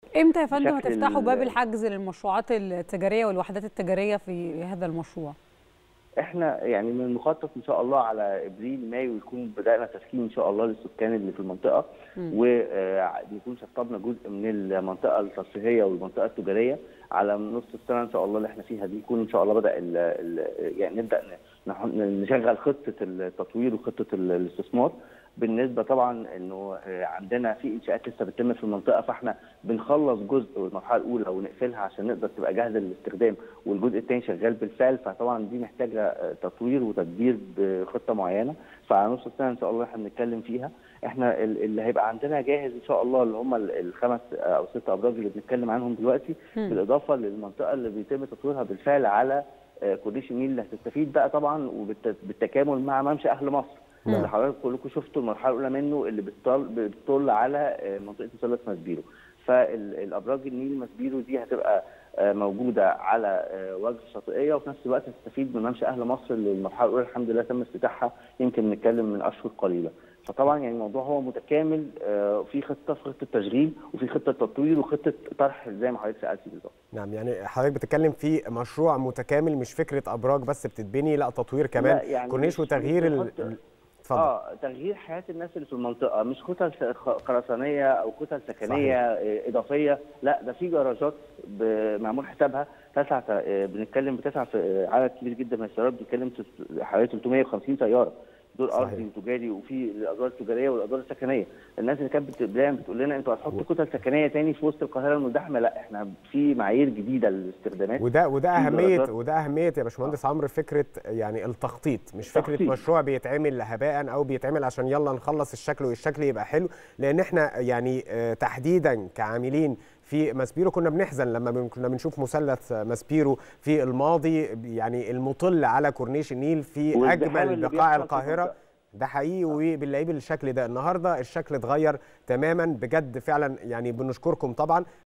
امتى يا فندم بشكل هتفتحوا ال- باب الحجز للمشروعات التجاريه والوحدات التجاريه في هذا المشروع احنا يعني من المخطط ان شاء الله على ابريل مايو يكون بدانا تسكين ان شاء الله للسكان اللي في المنطقه ونكون شطبنا جزء من المنطقه الترفيهيه والمنطقه التجاريه على نص السنه ان شاء الله اللي احنا فيها دي يكون ان شاء الله بدا ال ال يعني نبدا ن- نح- نشغل خطه التطوير وخطه ال- الاستثمار بالنسبه طبعا انه آه، عندنا في انشاءات لسه بتتم في المنطقه فاحنا بنخلص جزء والمرحله الاولى ونقفلها عشان نقدر تبقى جاهزه للاستخدام والجزء الثاني شغال بالفعل فطبعا دي محتاجه آه، تطوير وتدبير بخطه معينه فعلى نص السنه ان شاء الله احنا بنتكلم فيها احنا ال- اللي هيبقى عندنا جاهز ان شاء الله اللي هم ال- الخمس آه، او ست ابراج اللي بنتكلم عنهم دلوقتي مم. بالاضافه للمنطقه اللي بيتم تطويرها بالفعل على آه، كورنيش النيل اللي هتستفيد بقى طبعا وبالتكامل مع ممشى اهل مصر نعم. اللي حضرتك كلكم شفتوا المرحله الاولى منه اللي بتطل بتطل على آه، منطقه مثلث ماسبيرو فالابراج النيل ماسبيرو دي هتبقى آه، موجوده على آه، وجه شاطئيه وفي نفس الوقت تستفيد من ممشى اهل مصر اللي المرحله الاولى الحمد لله تم افتتاحها يمكن نتكلم من اشهر قليله فطبعا يعني الموضوع هو متكامل آه، في خطه في خطه تشغيل وفي خطه تطوير وخطه طرح زي ما حضرتك سالتي بالظبط نعم يعني حضرتك بتتكلم في مشروع متكامل مش فكره ابراج بس بتتبني لا تطوير كمان لا، يعني كورنيش مش- وتغيير مش ال... بنحط- ال- اتفضل اه تغيير حياه الناس اللي في المنطقه مش كتل س- خ- خرسانيه او كتل سكنيه آه، اضافيه لا ده في جراجات ب- معمول حسابها تسع ت- آه، بنتكلم بتسع في آه، عدد كبير جدا من السيارات بنتكلم في حوالي 350 سياره دول صحيح. ارضي وتجاري وفي الادوار التجاريه والادوار السكنيه الناس اللي كانت بت- دايما بتقول لنا انتوا هتحطوا كتل سكنيه تاني في وسط القاهره المزدحمه لا احنا في معايير جديده للاستخدامات وده وده في اهميه درجات. وده اهميه يا باشمهندس عمرو فكره يعني التخطيط مش فكره التخطيط. مشروع بيتعمل هباء او بيتعمل عشان يلا نخلص الشكل والشكل يبقى حلو لان احنا يعني آه، تحديدا كعاملين في ماسبيرو كنا بنحزن لما بن- كنا بنشوف مثلث ماسبيرو في الماضي يعني المطل على كورنيش النيل في والازدحام اجمل اللي بقاع بيحصل في القاهره المنطقة. ده حقيقي وبنلاقيه بالشكل ده النهارده الشكل اتغير تماما بجد فعلا يعني بنشكركم طبعا